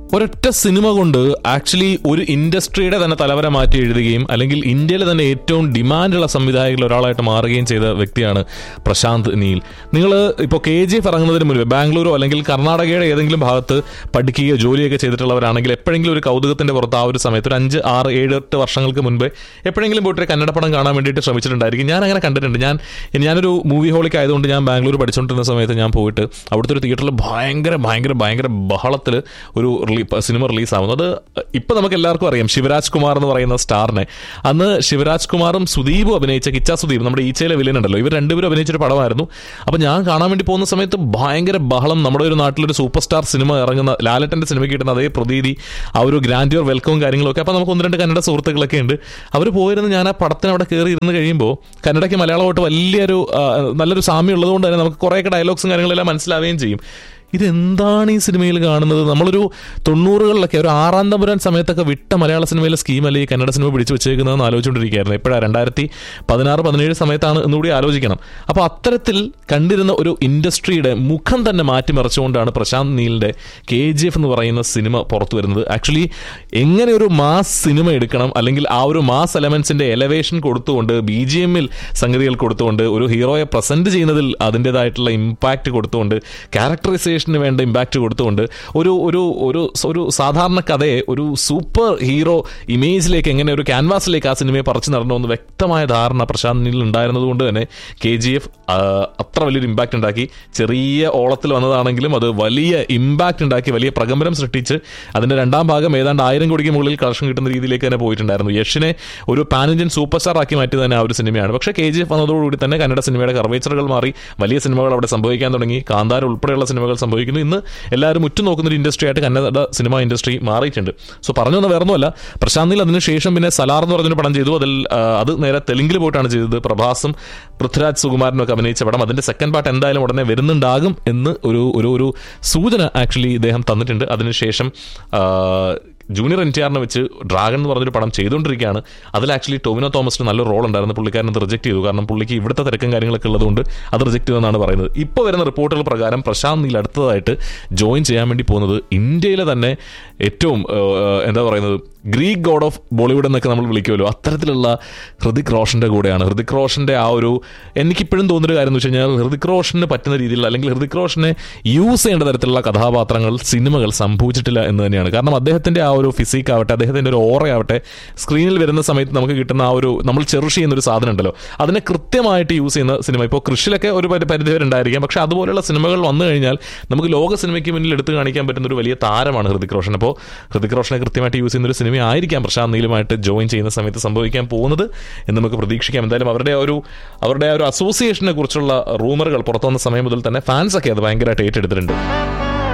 ഒരൊറ്റ സിനിമ കൊണ്ട് ആക്ച്വലി ഒരു ഇൻഡസ്ട്രിയുടെ തന്നെ തലവര മാറ്റി എഴുതുകയും അല്ലെങ്കിൽ ഇന്ത്യയിലെ തന്നെ ഏറ്റവും ഡിമാൻഡുള്ള സംവിധായകരിൽ ഒരാളായിട്ട് മാറുകയും ചെയ്ത വ്യക്തിയാണ് പ്രശാന്ത് നീൽ നിങ്ങൾ ഇപ്പോൾ കെ ജി എഫ് ഇറങ്ങുന്നതിന് മുൻപ് ബാംഗ്ലൂരോ അല്ലെങ്കിൽ കർണാടകയുടെ ഏതെങ്കിലും ഭാഗത്ത് പഠിക്കുകയോ ജോലിയൊക്കെ ചെയ്തിട്ടുള്ളവരാണെങ്കിൽ എപ്പോഴെങ്കിലും ഒരു കൗതുകത്തിന്റെ പുറത്ത് ആ ഒരു സമയത്ത് ഒരു അഞ്ച് ആറ് ഏഴ് എട്ട് വർഷങ്ങൾക്ക് മുൻപ് എപ്പോഴെങ്കിലും പോയിട്ട് ഒരു കന്നഡ പടം കാണാൻ വേണ്ടിയിട്ട് ശ്രമിച്ചിട്ടുണ്ടായിരിക്കും ഞാൻ അങ്ങനെ കണ്ടിട്ടുണ്ട് ഞാൻ ഞാനൊരു മൂവി ഹോളിക്ക് ആയതുകൊണ്ട് ഞാൻ ബാംഗ്ലൂർ പഠിച്ചുകൊണ്ടിരുന്ന സമയത്ത് ഞാൻ പോയിട്ട് അവിടുത്തെ ഒരു തിയേറ്ററിൽ ഭയങ്കര ഭയങ്കര ഭയങ്കര ബഹളത്തിൽ ഒരു റിലീ സിനിമ റിലീസാവുന്നു അത് ഇപ്പം നമുക്ക് എല്ലാവർക്കും അറിയാം ശിവരാജ് കുമാർ എന്ന് പറയുന്ന സ്റ്റാറിനെ അന്ന് ശിവരാജ് കുമാറും സുദീപും അഭിനയിച്ച കിച്ച സുദീപ് നമ്മുടെ ഈച്ചയിലെ വില്ലൻ ഉണ്ടല്ലോ ഇവർ രണ്ടുപേരും അഭിനയിച്ചൊരു പടമായിരുന്നു അപ്പം ഞാൻ കാണാൻ വേണ്ടി പോകുന്ന സമയത്ത് ഭയങ്കര ബഹളം നമ്മുടെ ഒരു നാട്ടിലൊരു സൂപ്പർ സ്റ്റാർ സിനിമ ഇറങ്ങുന്ന ലാലട്ടൻ്റെ സിനിമയ്ക്ക് കിട്ടുന്ന അതേ പ്രതീതി ആ ഒരു ഗ്രാൻഡിയർ വെൽക്കവും കാര്യങ്ങളൊക്കെ അപ്പോൾ നമുക്ക് ഒന്ന് രണ്ട് കന്നഡ സുഹൃത്തുക്കളൊക്കെ ഉണ്ട് അവർ പോയിരുന്ന് ഞാൻ ആ പടത്തിന് അവിടെ കയറി ഇരുന്ന് കഴിയുമ്പോൾ കന്നഡയ്ക്ക് മലയാളമായിട്ട് വലിയൊരു ആ, നല്ലൊരു സാമ്യം ഉള്ളതുകൊണ്ട് തന്നെ നമുക്ക് കുറേയൊക്കെ ഡയലോഗ്സും കാര്യങ്ങളെല്ലാം മനസ്സിലാവുകയും ചെയ്യും ഇതെന്താണ് ഈ സിനിമയിൽ കാണുന്നത് നമ്മളൊരു തൊണ്ണൂറുകളിലൊക്കെ ഒരു ആറാം തമ്പുരാൻ സമയത്തൊക്കെ വിട്ട മലയാള സിനിമയിലെ സ്കീമല്ലേ ഈ കന്നഡ സിനിമ പിടിച്ചു വെച്ചേക്കുന്നതെന്ന് ആലോചിച്ചുകൊണ്ടിരിക്കുകയായിരുന്നു എപ്പോഴാണ് രണ്ടായിരത്തി പതിനാറ് പതിനേഴ് സമയത്താണ് എന്നുകൂടി ആലോചിക്കണം അപ്പോൾ അത്തരത്തിൽ കണ്ടിരുന്ന ഒരു ഇൻഡസ്ട്രിയുടെ മുഖം തന്നെ മാറ്റിമറിച്ചുകൊണ്ടാണ് പ്രശാന്ത് നീലിൻ്റെ കെ ജി എഫ് എന്ന് പറയുന്ന സിനിമ പുറത്തു വരുന്നത് ആക്ച്വലി എങ്ങനെ ഒരു മാസ് സിനിമ എടുക്കണം അല്ലെങ്കിൽ ആ ഒരു മാസ് എലമെന്റ്സിന്റെ എലവേഷൻ കൊടുത്തുകൊണ്ട് ബി ജി എമ്മിൽ സംഗതികൾ കൊടുത്തുകൊണ്ട് ഒരു ഹീറോയെ പ്രസന്റ് ചെയ്യുന്നതിൽ അതിൻ്റെതായിട്ടുള്ള ഇമ്പാക്റ്റ് കൊടുത്തുകൊണ്ട് ക്യാരക്ടറൈസേഷന് വേണ്ട ഇമ്പാക്റ്റ് കൊടുത്തുകൊണ്ട് ഒരു ഒരു ഒരു ഒരു സാധാരണ കഥയെ ഒരു സൂപ്പർ ഹീറോ ഇമേജിലേക്ക് എങ്ങനെ ഒരു ക്യാൻവാസിലേക്ക് ആ സിനിമയെ പറിച്ചു നടണമെന്ന് വ്യക്തമായ ധാരണ പ്രശാന്ത് നീലിൽ ഉണ്ടായിരുന്നത് കൊണ്ട് തന്നെ കെ ജി എഫ് അത്ര വലിയൊരു ഇമ്പാക്റ്റ് ഉണ്ടാക്കി ചെറിയ ഓളത്തിൽ വന്നതാണെങ്കിലും അത് വലിയ ഇമ്പാക്റ്റ് ഉണ്ടാക്കി വലിയ പ്രകമ്പനം സൃഷ്ടിച്ച് അതിന്റെ രണ്ടാം ഭാഗം ഏതാണ്ട് ആയിരം കോടിക്ക് മുകളിൽ കളക്ഷൻ കിട്ടുന്ന രീതിയിലേക്ക് തന്നെ പോയിട്ടുണ്ടായിരുന്നു യഷിനെ ഒരു പാൻ ഇന്ത്യൻ സൂപ്പർ സ്റ്റാർ ആക്കി മാറ്റി തന്നെ ആ ഒരു സിനിമയാണ് പക്ഷേ കെ ജി എഫ് വന്നതോടുകൂടി തന്നെ കന്നഡ സിനിമയുടെ കർവേച്ചറുകൾ മാറി വലിയ സിനിമകൾ അവിടെ സംഭവിക്കാൻ തുടങ്ങി കാന്താര ഉൾപ്പെടെയുള്ള സിനിമകൾ സംഭവിക്കുന്നു ഇന്ന് എല്ലാവരും ഉറ്റുനോക്കുന്ന ഒരു ഇൻഡസ്ട്രി ആയിട്ട് കന്നഡ സിനിമ ഇൻഡസ്ട്രി മാറിയിട്ടുണ്ട് സോ പറഞ്ഞു വന്ന വേറൊന്നുമല്ല പ്രശാന്തിൽ അതിനുശേഷം പിന്നെ സലാർ എന്ന് പറഞ്ഞൊരു പടം ചെയ്തു അതിൽ ആ, അത് നേരെ തെലുങ്കിൽ പോയിട്ടാണ് ചെയ്തത് പ്രഭാസും പൃഥ്വിരാജ് സുകുമാരനും ഒക്കെ അഭിനയിച്ച പടം അതിന്റെ സെക്കൻഡ് പാർട്ട് എന്തായാലും ഉടനെ വരുന്നുണ്ടാകും എന്ന് ഒരു ഒരു ഒരു സൂചന ആക്ച്വലി ഇദ്ദേഹം തന്നിട്ടുണ്ട് അതിനുശേഷം ആ, ജൂനിയർ എൻ ടി ആറിനെ വെച്ച് ഡ്രാഗൺ എന്ന് പറഞ്ഞൊരു പടം ചെയ്തുകൊണ്ടിരിക്കുകയാണ് അതിൽ ആക്ച്വലി ടോമിനോ തോമസിന് നല്ലൊരു റോൾ ഉണ്ടായിരുന്നു പുള്ളിക്കാരൻ അത് റിജക്ട് ചെയ്തു കാരണം പുള്ളിക്ക് ഇവിടുത്തെ തിരക്കും കാര്യങ്ങളൊക്കെ ഉള്ളതുകൊണ്ട് അത് റിജക്ട് ചെയ്തെന്നാണ് പറയുന്നത് ഇപ്പോൾ വരുന്ന റിപ്പോർട്ടുകൾ പ്രകാരം പ്രശാന്ത് നീൽ അടുത്തതായിട്ട് ജോയിൻ ചെയ്യാൻ വേണ്ടി പോകുന്നത് ഇന്ത്യയിലെ തന്നെ ഏറ്റവും ആ, എന്താ പറയുന്നത് ഗ്രീക്ക് ഗോഡ് ഓഫ് ബോളിവുഡ് എന്നൊക്കെ നമ്മൾ വിളിക്കുമല്ലോ അത്തരത്തിലുള്ള ഹൃതിക് റോഷന്റെ കൂടെയാണ് ഹൃതിക് റോഷന്റെ ആ ഒരു എനിക്കിപ്പോഴും തോന്നുന്നൊരു കാര്യം എന്ന് വെച്ച് കഴിഞ്ഞാൽ ഹൃതിക് റോഷന് പറ്റുന്ന രീതിയിൽ അല്ലെങ്കിൽ ഹൃതിക് റോഷനെ യൂസ് ചെയ്യേണ്ട തരത്തിലുള്ള കഥാപാത്രങ്ങൾ സിനിമകൾ സംഭവിച്ചിട്ടില്ല എന്ന് തന്നെയാണ് കാരണം അദ്ദേഹത്തിന്റെ ആ ഒരു ഫിസിക് ആവട്ടെ അദ്ദേഹത്തിന്റെ ഒരു ഓറയാവട്ടെ സ്ക്രീനിൽ വരുന്ന സമയത്ത് നമുക്ക് കിട്ടുന്ന ആ ഒരു നമ്മൾ ചെറുഷ് ചെയ്യുന്ന ഒരു സാധനം ഉണ്ടല്ലോ അതിനെ കൃത്യമായിട്ട് യൂസ് ചെയ്യുന്ന സിനിമ ഇപ്പോൾ കൃഷിയിലൊക്കെ ഒരു പരി- പരിധി വരെ ഉണ്ടായിരിക്കാം പക്ഷെ അതുപോലെയുള്ള സിനിമകൾ വന്നു കഴിഞ്ഞാൽ നമുക്ക് ലോക സിനിമയ്ക്ക് മുന്നിൽ എടുത്തു കാണിക്കാൻ പറ്റുന്ന ഒരു വലിയ താരമാണ് ഹൃതിക് റോഷൻ അപ്പോൾ ഹൃതിക് റോഷനെ കൃത്യമായിട്ട് യൂസ് ചെയ്യുന്ന ഒരു സിനിമ ആയിരിക്കാം പ്രശാന്ത് നീലുമായിട്ട് ജോയിൻ ചെയ്യുന്ന സമയത്ത് സംഭവിക്കാൻ പോകുന്നത് എന്ന് നമുക്ക് പ്രതീക്ഷിക്കാം എന്തായാലും അവരുടെ ആ ഒരു അവരുടെ ആ ഒരു അസോസിയേഷനെ കുറിച്ചുള്ള റൂമറുകൾ പുറത്തു വന്ന സമയം മുതൽ തന്നെ ഫാൻസ് ഒക്കെ അത് ഭയങ്കരമായിട്ട് ഏറ്റെടുത്തിട്ടുണ്ട്